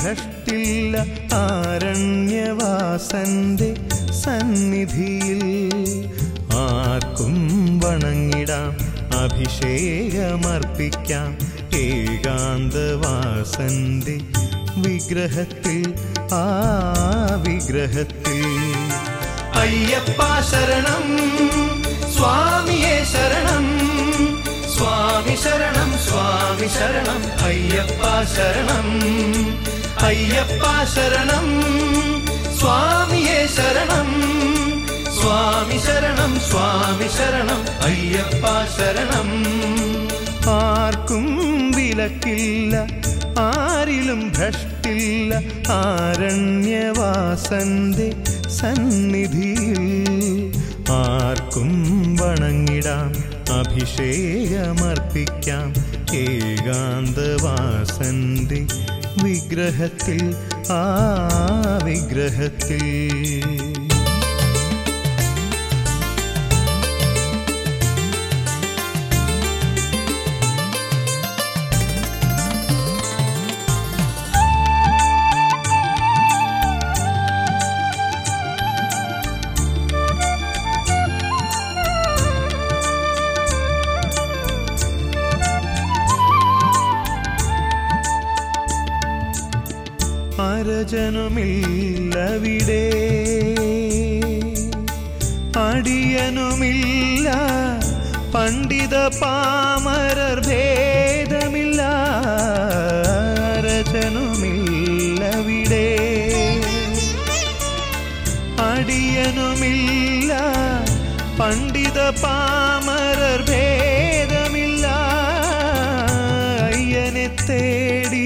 ഭ്രഷ്ടില്ല ആരണ്യവാസന്റെ സന്നിധിയിൽ ആർക്കും വണങ്ങിടാം അഭിഷേകമർപ്പിക്കാം ഏകാന്തവാസന്റെ വിഗ്രഹത്തിൽ ആ വിഗ്രഹത്തിൽ അയ്യപ്പ ശരണം സ്വാമിയെ ശരണം സ്വാമി ശരണം സ്വാമി ശരണം അയ്യപ്പ ശരണം അയ്യപ്പ ശരണം സ്വാമിയെ ശരണം സ്വാമി ശരണം സ്വാമി ശരണം അയ്യപ്പ ശരണം ആർക്കും വിലക്കില്ല ആരിലും ഭ്രഷ്ടില്ല ആരണ്യവാസന്റെ സന്നിധിയിൽ ആർക്കും വണങ്ങിടാം അഭിഷേകമർപ്പിക്കാം ഏകാന്തവാസന്റെ വിഗ്രഹത്തിൽ ആ വിഗ്രഹത്തിൽ അരജനുമില്ലവിടെ അടിയനുമില്ല പണ്ഡിത പാമരർ ഭേദമില്ല അരജനുമില്ലവിടെ അടിയനുമില്ല പണ്ഡിത പാമരർ ഭേദമില്ല അയ്യനെ തേടി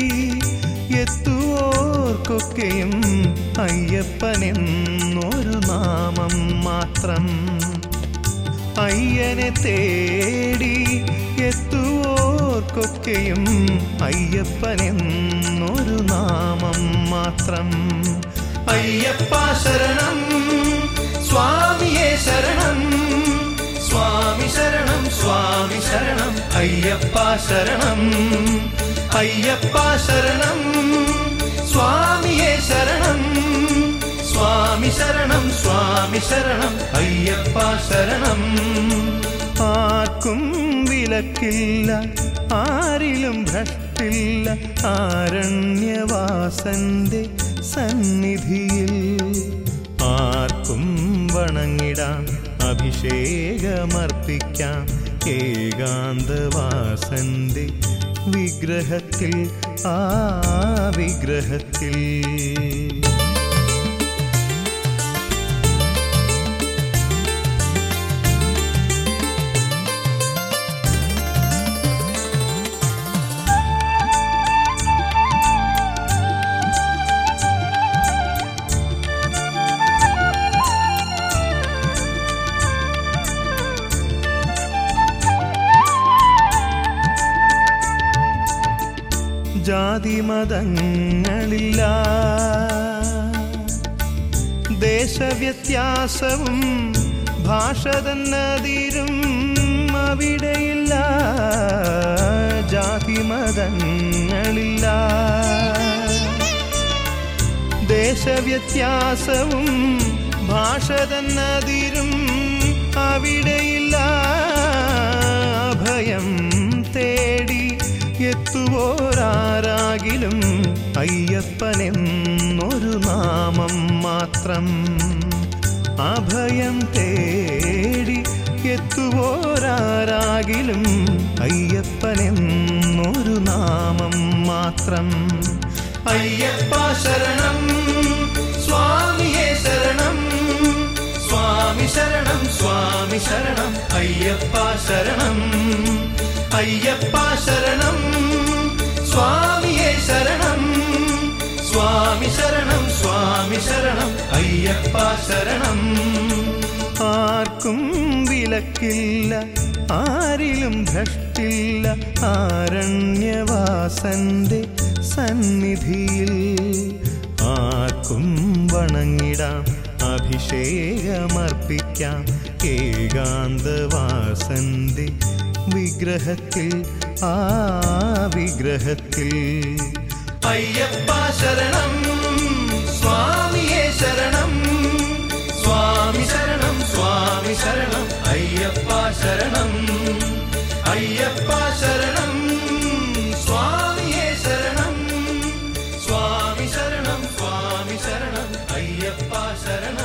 എത്തുവോർക്കൊക്കെയും അയ്യപ്പനെന്നൊരു നാമം മാത്രം അയ്യനെ തേടി എത്തുവോർക്കൊക്കെയും അയ്യപ്പനെന്നൊരു നാമം മാത്രം അയ്യപ്പ ശരണം സ്വാമിയെ ശരണം സ്വാമി ശരണം സ്വാമി ശരണം അയ്യപ്പ ശരണം അയ്യപ്പ ശരണം സ്വാമിയെ ശരണം സ്വാമി ശരണം സ്വാമി ശരണം അയ്യപ്പ ശരണം ആർക്കും വിലക്കില്ല ആരിലും ഭ്രഷ്ടില്ല ആരണ്യവാസന്റെ സന്നിധിയിൽ ആർക്കും വണങ്ങിടാം അഭിഷേകമർപ്പിക്കാം ഏകാന്തവാസന്റെ വിഗ്രഹത്തിൽ ആ വിഗ്രഹത്തിൽ ജാതിമതങ്ങളില്ല ദേശവ്യത്യാസവും ഭാഷ തന്നതിരും അവിടെയില്ല ജാതിമതങ്ങളില്ല ദേശവ്യത്യാസവും ഭാഷ തന്നതിരും അവിടെയില്ല അഭയം തേടി എത്തുവോരാരാകിലും അയ്യപ്പനെന്നൊരു നാമം മാത്രം അഭയം തേടി എത്തുവോരാരാകിലും അയ്യപ്പനെന്നൊരു നാമം മാത്രം അയ്യപ്പ ശരണം സ്വാമിയെ ശരണം സ്വാമി ശരണം സ്വാമി ശരണം അയ്യപ്പ ശരണം അയ്യപ്പ ശരണം സ്വാമിയെ ശരണം സ്വാമി ശരണം സ്വാമി ശരണം അയ്യപ്പ ശരണം ആർക്കും വിലക്കില്ല ആരിലും ഭ്രഷ്ടില്ല ആരണ്യവാസന്റെ സന്നിധിയിൽ ആർക്കും വണങ്ങിടാം അഭിഷേകമർപ്പിക്കാം ഏകാന്തവാസന്റെ വിഗ്രഹത്തിൽ ആ വിഗ്രഹത്തിൽ അയ്യപ്പ ശരണം സ്വാമിയേ ശരണം സ്വാമി ശരണം സ്വാമി ശരണം അയ്യപ്പ ശരണം അയ്യപ്പ ശരണം സ്വാമിയേ ശരണം സ്വാമി ശരണം സ്വാമി ശരണം അയ്യപ്പ ശരണം